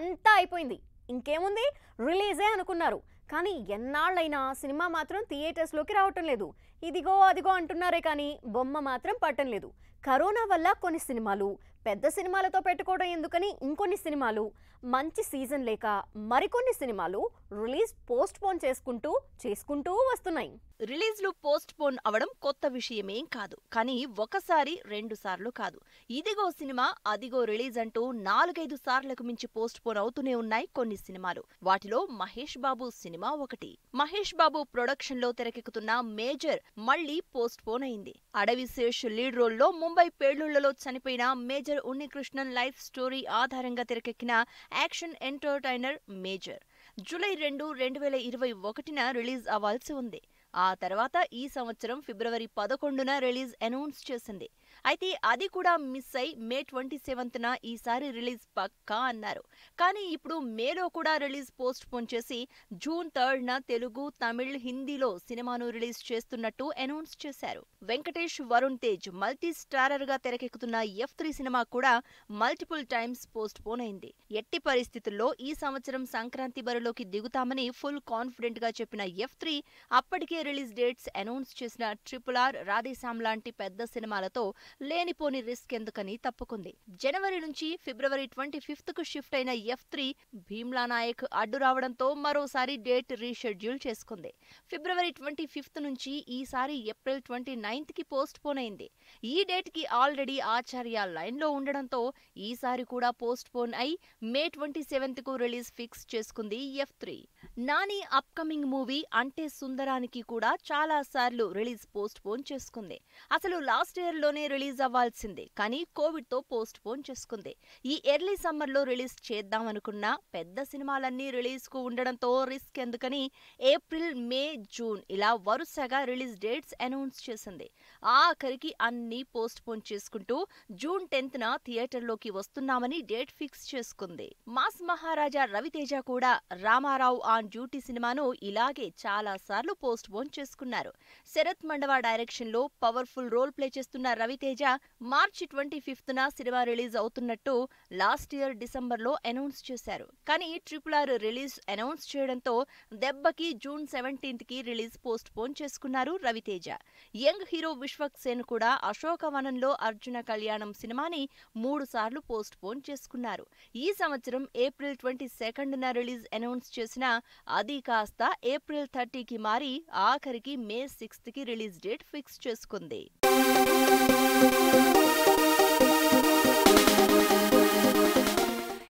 అంతా అయిపోయింది ఇంకేముంది రిలీజే అనుకున్నారు కానీ ఎన్నాళ్ళైనా సినిమా మాత్రం థియేటర్స్లోకి రావటం లేదు ఇదిగో అదిగో అంటున్నారే కానీ బొమ్మ మాత్రం పట్టం లేదు కరోనా వల్ల కొన్ని సినిమాలు పెద్ద సినిమాలతో పెట్టుకోవడం ఎందుకని ఇంకొన్ని సినిమాలు మంచి సీజన్ లేక మరికొన్ని సినిమాలు రిలీజ్ పోస్ట్ పోన్ చేసుకుంటూ చేసుకుంటూ వస్తున్నాయి రిలీజ్లు పోస్ట్ పోన్ అవడం కొత్త విషయమేం కాదు కానీ ఒకసారి రెండు సార్లు కాదు ఇదిగో సినిమా అదిగో రిలీజ్ అంటూ నాలుగైదు సార్లకు మించి పోస్ట్ పోన్ అవుతూనే ఉన్నాయి కొన్ని సినిమాలు వాటిలో మహేష్ బాబు సినిమా ఒకటి మహేష్ బాబు ప్రొడక్షన్ లో తెరకెక్కుతున్న మేజర్ మళ్లీ పోస్ట్ పోన్ అయింది అడవి శేష్ లీడ్ రోల్లో ముంబై పేలుళ్లలో చనిపోయిన మేజర్ ఉన్నికృష్ణన్ లైఫ్ స్టోరీ ఆధారంగా తెరకెక్కిన యాక్షన్ ఎంటర్టైనర్ మేజర్ జూలై రెండు రెండు వేల ఇరవై ఒకటిన రిలీజ్ అవ్వాల్సి ఉంది ఆ తర్వాత ఈ సంవత్సరం ఫిబ్రవరి పదకొండున రిలీజ్ అనౌన్స్ చేసింది అయితే అది కూడా మిస్ అయి మే ట్వంటీ సెవెంత్న ఈసారి రిలీజ్ పక్కా అన్నారు కానీ ఇప్పుడు మేలో కూడా రిలీజ్ పోస్ట్ పోన్ చేసి జూన్ థర్డ్న తెలుగు తమిళ్ హిందీలో సినిమాను రిలీజ్ చేస్తున్నట్టు అనౌన్స్ చేశారు వెంకటేష్ వరుణ్ తేజ్ మల్టీ స్టారర్ గా తెరకెక్కుతున్న ఎఫ్ త్రీ సినిమా కూడా మల్టిపుల్ టైమ్స్ పోస్ట్ పోన్ అయింది ఎట్టి పరిస్థితుల్లో ఈ సంవత్సరం సంక్రాంతి బరిలోకి దిగుతామని ఫుల్ కాన్ఫిడెంట్ గా చెప్పిన ఎఫ్ త్రీ అప్పటికే రిలీజ్ డేట్స్ అనౌన్స్ చేసిన ట్రిపుల్ ఆర్ రాధేశామ్ లాంటి పెద్ద సినిమాలతో లేనిపోని రిస్క్ ఎందుకని తప్పుకుంది జనవరి నుంచి ఫిబ్రవరి ట్వంటీ ఫిఫ్త్ కు షిఫ్ట్ అయిన ఎఫ్ త్రీ భీమ్లా నాయక్ అడ్డు రావడంతో మరోసారి డేట్ రీషెడ్యూల్ చేసుకుంది ఫిబ్రవరి ట్వంటీ ఫిఫ్త్ నుంచి ఈసారి ఏప్రిల్ ట్వంటీ నైన్త్ కి పోస్ట్ పోన్ అయింది ఈ డేట్ కి ఆల్రెడీ ఆచార్య లైన్ లో ఉండడంతో ఈసారి కూడా పోస్ట్ పోన్ అయి మే ట్వంటీ సెవెంత్ కు రిలీజ్ ఫిక్స్ చేసుకుంది F three Nani upcoming movie Ante Sundaraniki కూడా చాలా సార్లు రిలీజ్ పోస్ట్ పోన్ చేసుకుంది అసలు లాస్ట్ ఇయర్ లోనే రిలీజ్ అవ్వాల్సిందే కానీ కోవిడ్ తో పోస్ట్ పోన్ చేసుకుంది ఈ ఎర్లీ సమ్మర్ లో రిలీజ్ చేద్దాం అనుకున్న పెద్ద సినిమాలన్నీ రిలీజ్ కు ఉండడంతో రిస్క్ ఎందుకని ఏప్రిల్ మే జూన్ ఇలా వరుసగా రిలీజ్ డేట్స్ అనౌన్స్ చేసింది ఆఖరికి అన్ని పోస్ట్ పోన్ చేసుకుంటూ జూన్ టెన్త్ న థియేటర్ లోకి వస్తున్నామని డేట్ ఫిక్స్ చేసుకుంది మాస్ మహారాజా రవితేజ కూడా రామారావు ఆన్ డ్యూటీ సినిమాను ఇలాగే చాలా సార్లు పోస్ట్ పోన్ చేసుకున్నారు శరత్ మండవ డైరెక్షన్ లో పవర్ఫుల్ రోల్ ప్లే చేస్తున్న రవితేజ మార్చి ట్వంటీ ఫిఫ్త్ న సినిమా రిలీజ్ అవుతున్నట్టు లాస్ట్ ఇయర్ డిసెంబర్ లో అనౌన్స్ చేశారు కానీ ట్రిపుల్ ఆర్ రిలీజ్ అనౌన్స్ చేయడంతో దెబ్బకి జూన్ సెవెంటీన్త్ కి రిలీజ్ పోస్ట్ పోన్ చేసుకున్నారు రవితేజ యంగ్ హీరో విశ్వక్ సేన్ కూడా అశోకవనంలో అర్జున కళ్యాణం సినిమాని మూడు సార్లు పోస్ట్ పోన్ చేసుకున్నారు ఈ సంవత్సరం ఏప్రిల్ ట్వంటీ సెకండ్ న రిలీజ్ అనౌన్స్ చేసిన అది కాస్త ఏప్రిల్ థర్టీకి మారి ఆఖరికి మే సిక్స్త్ కి రిలీజ్ డేట్ ఫిక్స్ చేసుకుంది